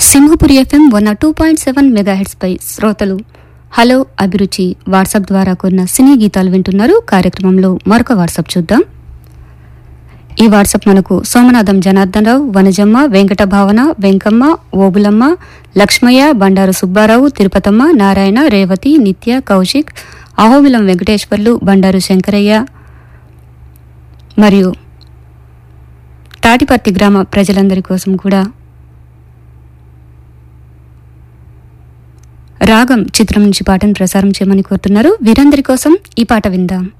Simhapuri FM one two point seven megahertz పై శ్రోతలు hello అభిరుచి వాట్సాప్ ద్వారా కొన్న సినీ గీతాలు వింటున్నారు కార్యక్రమంలో మరొక వాట్సాప్ చూద్దాం ఈ వాట్సాప్ మనకు సోమనాథం జనార్దన్ రావు వనజమ్మ వెంకట భావన వెంకమ్మ ఓబులమ్మ లక్ష్మయ్య బండారు సుబ్బారావు తిరుపతమ్మ నారాయణ రేవతి నిత్య కౌశిక్ అహోబిలం వెంకటేశ్వర్లు బండారు శంకరయ్య మరియు తాటిపర్తి గ్రామ ప్రజలందరి కోసం కూడా రాగం చిత్రం నుంచి పాటను ప్రసారం చేయమని కోరుతున్నారు వీరందరి కోసం ఈ పాట విందాం